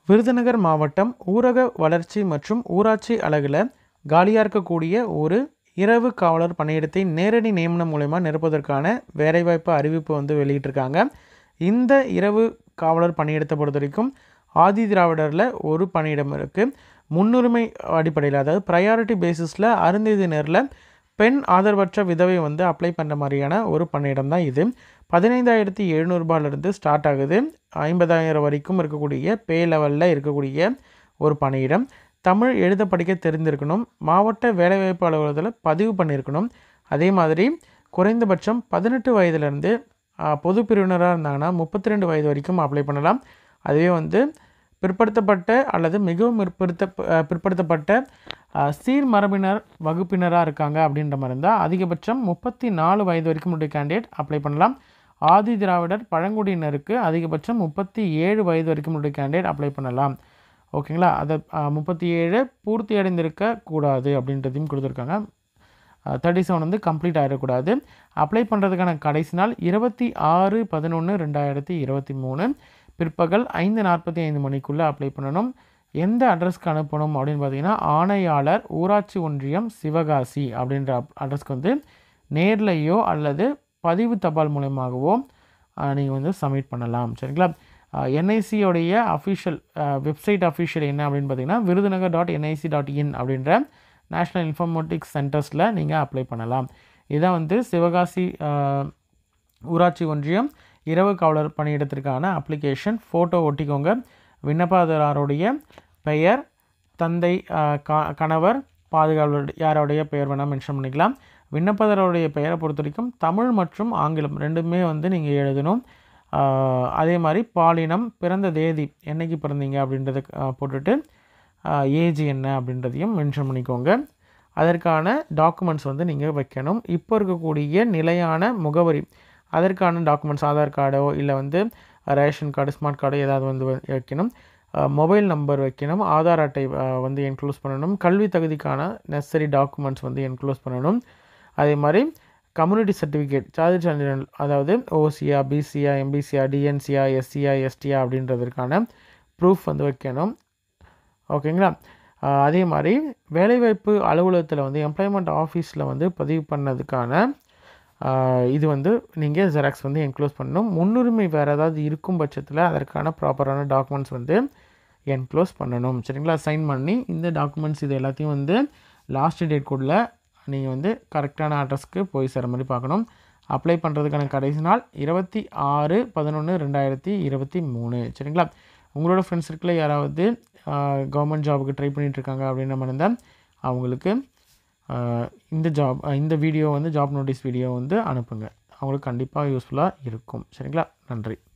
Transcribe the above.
விருதுநகர் மாவட்டம் ஊரக வளர்ச்சி மற்றும் ஊராட்சி அலகில் காலியாக இருக்கக்கூடிய ஒரு இரவு காவலர் பணியிடத்தை நேரடி நியமனம் மூலயமா நிரப்புவதற்கான வேலைவாய்ப்பு அறிவிப்பு வந்து வெளியிட்டிருக்காங்க இந்த இரவு காவலர் பணியிடத்தை பொறுத்த வரைக்கும் ஆதி திராவிடரில் ஒரு பணியிடம் இருக்குது முன்னுரிமை அடிப்படையில் அதாவது ப்ரையாரிட்டி பேசிஸில் அருந்ததியினரில் பெண் ஆதரவற்ற விதவை வந்து அப்ளை பண்ணுற மாதிரியான ஒரு பணியிடம் தான் இது பதினைந்தாயிரத்தி எழுநூறுபாலேருந்து ஸ்டார்ட் ஆகுது ஐம்பதாயிரம் வரைக்கும் இருக்கக்கூடிய பே லெவலில் இருக்கக்கூடிய ஒரு பணியிடம் தமிழ் எழுத படிக்க தெரிந்திருக்கணும் மாவட்ட வேலைவாய்ப்பு அலுவலகத்தில் பதிவு பண்ணியிருக்கணும் அதே மாதிரி குறைந்தபட்சம் பதினெட்டு வயதுலேருந்து பொது பிரிவினராக இருந்தாங்கன்னா முப்பத்தி ரெண்டு வயது வரைக்கும் அப்ளை பண்ணலாம் அதுவே வந்து பிற்படுத்தப்பட்ட அல்லது மிகவும் பிற்படுத்த பிற்படுத்தப்பட்ட அஹ், சீர் மரபினர் வகுப்பினராக இருக்காங்க அப்படின்ற மாதிரி இருந்தால் அதிகபட்சம் முப்பத்தி நாலு வயது வரைக்கும் உடைய கேண்டிடேட் அப்ளை பண்ணலாம் ஆதி திராவிடர் பழங்குடியினருக்கு அதிகபட்சம் முப்பத்தி ஏழு வயது வரைக்கும் உடைய கேண்டிடேட் அப்ளை பண்ணலாம் ஓகேங்களா அதை முப்பத்தி ஏழு பூர்த்தி அடைந்திருக்க கூடாது அப்படின்றதையும் கொடுத்துருக்காங்க தேர்ட்டி செவன் வந்து கம்ப்ளீட் ஆகிடக்கூடாது அப்ளை பண்ணுறதுக்கான கடைசி நாள் இருபத்தி ஆறு பதினொன்று ரெண்டாயிரத்தி இருபத்தி மூணு பிற்பகல் ஐந்து நாற்பத்தி ஐந்து மணிக்குள்ளே அப்ளை பண்ணணும் எந்த அட்ரஸ்க்கு அனுப்பணும் அப்படின்னு பார்த்தீங்கன்னா ஆணையாளர் ஊராட்சி ஒன்றியம் சிவகாசி அப்படின்ற அட்ரஸ்க்கு வந்து நேர்லையோ அல்லது பதிவு தபால் மூலயமாகவோ நீங்கள் வந்து சப்மிட் பண்ணலாம் சரிங்களா என்ஐசியோடைய அஃபிஷியல் வெப்சைட் அஃபிஷியல் என்ன அப்படின்னு பார்த்தீங்கன்னா Virudhunagar dot NIC dot in அப்படின்ற நேஷ்னல் இன்ஃபர்மேட்டிக்ஸ் சென்டர்ஸில் நீங்கள் அப்ளை பண்ணலாம் இதான் வந்து சிவகாசி அஹ், ஊராட்சி ஒன்றியம் இரவு காவலர் பணியிடத்திற்கான அப்ளிகேஷன் ஃபோட்டோ ஒட்டிக்கோங்க விண்ணப்பதாரருடைய பெயர் தந்தை அஹ், க- கணவர் பாதுகாவலர் யாரோடைய பெயர் வேணால் மென்ஷன் பண்ணிக்கலாம் விண்ணப்பதாரருடைய பெயரை பொறுத்த வரைக்கும் தமிழ் மற்றும் ஆங்கிலம் ரெண்டுமே வந்து நீங்கள் எழுதணும் ஆஹ், அதே மாதிரி பாலினம் பிறந்த தேதி என்னைக்கு பிறந்தீங்க அப்படின்றத ஆஹ், போட்டுட்டு ஏஜ் என்ன அப்படின்றதையும் மென்ஷன் பண்ணிக்கோங்க அதற்கான டாக்குமெண்ட்ஸ் வந்து நீங்கள் வைக்கணும் இப்போ இருக்கக்கூடிய நிலையான முகவரி அதற்கான டாக்குமெண்ட்ஸ் ஆதார் கார்டோ இல்லை வந்து ரேஷன் கார்டு ஸ்மார்ட் கார்டு ஏதாவது வந்து வ- வைக்கணும் மொபைல் நம்பர் வைக்கணும் ஆதார் அட்டை அஹ், வந்து என்க்ளோஸ் பண்ணணும் கல்வி தகுதிக்கான நெசசரி டாக்குமெண்ட்ஸ் வந்து என்க்ளோஸ் பண்ணணும் அதே மாதிரி கம்யூனிட்டி சர்டிஃபிகேட் சாதி சான்றிதழ் அதாவது ஓசியா பிசியா எம்பிசியா டிஎன்சியா எஸ்சியா எஸ்டியா அப்படின்றதற்கான ப்ரூஃப் வந்து வைக்கணும் ஓகேங்களா ஆஹ் அதே மாதிரி வேலைவாய்ப்பு அலுவலகத்தில் வந்து எம்ப்ளாய்மெண்ட் ஆஃபீஸில் வந்து பதிவு பண்ணதுக்கான ஆஹ் இது வந்து நீங்கள் ஜெராக்ஸ் வந்து என்க்ளோஸ் பண்ணணும் முன்னுரிமை வேறு ஏதாவது இருக்கும் பட்சத்தில் அதற்கான ப்ராப்பரான டாக்குமெண்ட்ஸ் வந்து என்க்ளோஸ் பண்ணணும் சரிங்களா சைன் பண்ணி இந்த டாக்குமெண்ட்ஸ் இது எல்லாத்தையும் வந்து லாஸ்ட் டேட் கூட நீங்கள் வந்து கரெக்டான அட்ரஸ்க்கு போய் சேர மாதிரி பார்க்கணும் அப்ளை பண்ணுறதுக்கான கடைசி நாள் இருபத்தி ஆறு பதினொன்று ரெண்டாயிரத்தி இருபத்தி மூணு சரிங்களா உங்களோட ஃப்ரெண்ட்ஸ் சர்க்கிளில் யாராவது கவர்மெண்ட் ஜாபுக்கு ட்ரை பண்ணிட்டு இருக்காங்க அப்படின்ற மாதிரி இருந்தால் அவங்களுக்கு ஆஹ், இந்த ஜாப் இந்த வீடியோ வந்து ஜாப் நோட்டீஸ் வீடியோ வந்து அனுப்புங்க அவங்களுக்கு கண்டிப்பாக யூஸ்ஃபுல்லாக இருக்கும் சரிங்களா நன்றி